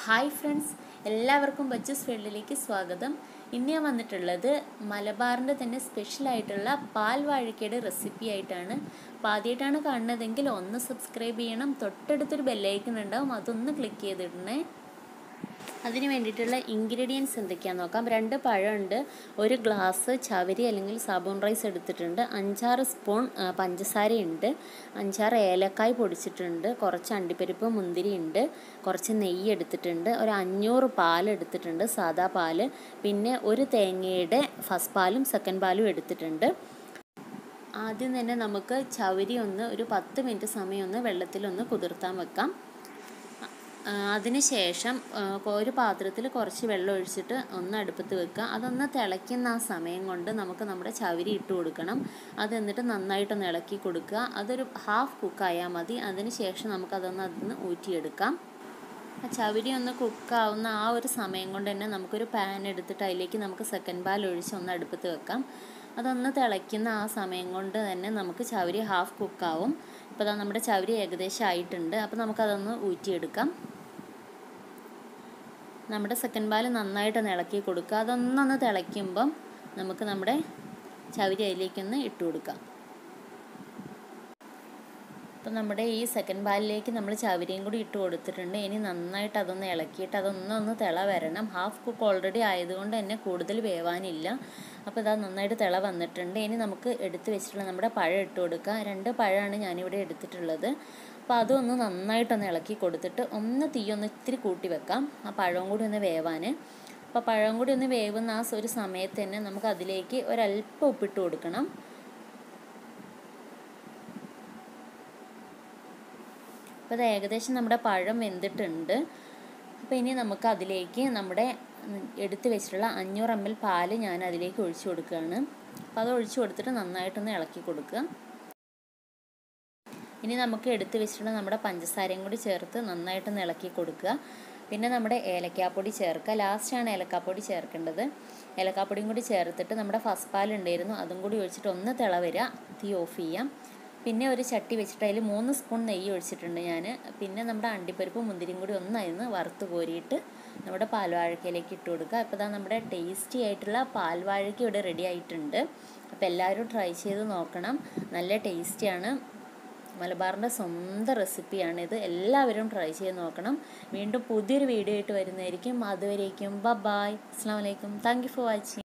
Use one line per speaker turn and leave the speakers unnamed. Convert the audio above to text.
hi friends എല്ലാവർക്കും ബച്ചസ് ഫീൽഡിലേക്ക് സ്വാഗതം ഇന്ന് ഞാൻ വന്നിട്ടുള്ളത് മലബാറിൻ്റെ തന്നെ സ്പെഷ്യൽ ആയിട്ടുള്ള പാൽ വാഴക്കയുടെ റെസിപ്പി ആയിട്ടാണ് അപ്പോൾ ആദ്യമായിട്ടാണ് കാണുന്നതെങ്കിൽ ഒന്ന് സബ്സ്ക്രൈബ് ചെയ്യണം തൊട്ടടുത്തൊരു ബെല്ലൈക്കൺ ഉണ്ടാവും അതൊന്ന് ക്ലിക്ക് ചെയ്തിടണേ അതിന് വേണ്ടിയിട്ടുള്ള ഇൻഗ്രീഡിയൻസ് എന്തൊക്കെയാണെന്ന് നോക്കാം രണ്ട് പഴമുണ്ട് ഒരു ഗ്ലാസ് ചവരി അല്ലെങ്കിൽ സാബൂൺ റൈസ് എടുത്തിട്ടുണ്ട് അഞ്ചാറ് സ്പൂൺ ആ, പഞ്ചസാരയുണ്ട് അഞ്ചാറ് ഏലക്കായ് പൊടിച്ചിട്ടുണ്ട് കുറച്ച് അണ്ടിപ്പരിപ്പ് മുന്തിരി ഉണ്ട് കുറച്ച് നെയ്യ് എടുത്തിട്ടുണ്ട് ഒരു അഞ്ഞൂറ് പാൽ എടുത്തിട്ടുണ്ട് സാദാ പാല് പിന്നെ ഒരു തേങ്ങയുടെ ഫസ്റ്റ് പാലും സെക്കൻഡ് പാലും എടുത്തിട്ടുണ്ട് ആദ്യം തന്നെ നമുക്ക് ചവരി ഒന്ന് ഒരു പത്ത് മിനിറ്റ് സമയം ഒന്ന് വെള്ളത്തിലൊന്ന് കുതിർത്താൻ വെക്കാം ആ, അതിനുശേഷം ആ, ഒരു പാത്രത്തിൽ കുറച്ച് വെള്ളം ഒഴിച്ചിട്ട് ഒന്ന് അടുപ്പത്ത് വെക്കുക അതൊന്ന് തിളയ്ക്കുന്ന ആ സമയം കൊണ്ട് നമുക്ക് നമ്മുടെ ചവരി ഇട്ട് കൊടുക്കണം അത് എന്നിട്ട് നന്നായിട്ടൊന്ന് ഇളക്കി കൊടുക്കുക അതൊരു ഹാഫ് കുക്കായാൽ മതി അതിന് ശേഷം നമുക്കതൊന്ന് അതിൽ നിന്ന് ഊറ്റിയെടുക്കാം ആ ചവരി ഒന്ന് കുക്കാവുന്ന ആ ഒരു സമയം കൊണ്ട് തന്നെ നമുക്കൊരു പാൻ എടുത്തിട്ട് അതിലേക്ക് നമുക്ക് സെക്കൻഡ് പാൽ ഒഴിച്ച് ഒന്ന് അടുപ്പത്ത് വെക്കാം അതൊന്ന് തിളയ്ക്കുന്ന ആ സമയം കൊണ്ട് തന്നെ നമുക്ക് ചവരി ഹാഫ് കുക്കാവും ഇപ്പോൾ ദാ നമ്മുടെ ചവരി ഏകദേശം ആയിട്ടുണ്ട് അപ്പോൾ നമുക്കതൊന്ന് ഊറ്റിയെടുക്കാം നമ്മുടെ സെക്കൻഡ് പാൽ നന്നായിട്ടൊന്ന് ഇളക്കി കൊടുക്കുക അതൊന്നൊന്ന് തിളയ്ക്കുമ്പം നമുക്ക് നമ്മുടെ ചവരി അതിലേക്കൊന്ന് ഇട്ട് കൊടുക്കാം അപ്പം നമ്മുടെ ഈ സെക്കൻഡ് പാലിലേക്ക് നമ്മൾ ചവരിയും കൂടി ഇട്ട് കൊടുത്തിട്ടുണ്ട് ഇനി നന്നായിട്ട് അതൊന്ന് ഇളക്കിയിട്ട് അതൊന്നൊന്ന് തിള വരണം ഹാഫ് കുക്ക് ഓൾറെഡി ആയതുകൊണ്ട് തന്നെ കൂടുതൽ വേവാനില്ല അപ്പോൾ ഇതാ നന്നായിട്ട് തിള വന്നിട്ടുണ്ട് ഇനി നമുക്ക് എടുത്ത് വെച്ചിട്ടുള്ള നമ്മുടെ പഴം ഇട്ട് കൊടുക്കുക രണ്ട് പഴമാണ് ഞാനിവിടെ എടുത്തിട്ടുള്ളത് അപ്പോൾ അതൊന്ന് നന്നായിട്ടൊന്ന് ഇളക്കി കൊടുത്തിട്ട് ഒന്ന് തീ ഒന്ന് ഇത്തിരി കൂട്ടി വെക്കാം ആ പഴവും കൂടി ഒന്ന് വേവാൻ അപ്പോൾ പഴം കൂടി ഒന്ന് വേവുന്ന ആ ഒരു സമയത്ത് തന്നെ നമുക്ക് അതിലേക്ക് ഒരല്പം ഉപ്പിട്ട് കൊടുക്കണം അപ്പോൾ അത് ഏകദേശം നമ്മുടെ പഴം വെന്തിട്ടുണ്ട് അപ്പോൾ ഇനി നമുക്ക് അതിലേക്ക് നമ്മുടെ എടുത്ത് വെച്ചിട്ടുള്ള അഞ്ഞൂറ് എം എൽ പാല് ഞാൻ അതിലേക്ക് ഒഴിച്ചു കൊടുക്കുകയാണ് അപ്പോൾ അത് ഒഴിച്ചു കൊടുത്തിട്ട് നന്നായിട്ടൊന്ന് ഇളക്കി കൊടുക്കുക ഇനി നമുക്ക് എടുത്ത് വെച്ചിട്ടുള്ള നമ്മുടെ പഞ്ചസാരയും കൂടി ചേർത്ത് നന്നായിട്ടൊന്ന് ഇളക്കി കൊടുക്കുക പിന്നെ നമ്മുടെ ഏലക്കാപ്പൊടി ചേർക്കുക ലാസ്റ്റാണ് ഏലക്കാപ്പൊടി ചേർക്കേണ്ടത് ഏലക്കാപ്പൊടിയും കൂടി ചേർത്തിട്ട് നമ്മുടെ ഫസ്റ്റ് പാൽ ഉണ്ടായിരുന്നു അതും കൂടി ഒഴിച്ചിട്ട് ഒന്ന് തിള വരിക തീ ഓഫ് ചെയ്യാം പിന്നെ ഒരു ചട്ടി വെച്ചിട്ട് അതിൽ മൂന്ന് സ്പൂൺ നെയ്യ് ഒഴിച്ചിട്ടുണ്ട് ഞാൻ പിന്നെ നമ്മുടെ അണ്ടിപ്പരിപ്പ് മുന്തിരിയും കൂടി ഒന്നായിരുന്നു വറുത്ത് കോരിയിട്ട് നമ്മുടെ പാൽവാഴക്കയിലേക്ക് ഇട്ട് കൊടുക്കുക അപ്പോൾ ഇതാ നമ്മുടെ ടേസ്റ്റി ആയിട്ടുള്ള പാൽവാഴക്ക ഇവിടെ റെഡി ആയിട്ടുണ്ട് അപ്പോൾ എല്ലാവരും ട്രൈ ചെയ്ത് നോക്കണം നല്ല ടേസ്റ്റിയാണ് മലബാറിൻ്റെ സ്വന്തം റെസിപ്പിയാണിത് എല്ലാവരും ട്രൈ ചെയ്ത് നോക്കണം വീണ്ടും പുതിയൊരു വീഡിയോ ആയിട്ട് വരുന്നതായിരിക്കും അതുവരേക്കും ബ ബായ് അസ്സാം വലൈക്കും താങ്ക് യു ഫോർ വാച്ചിങ്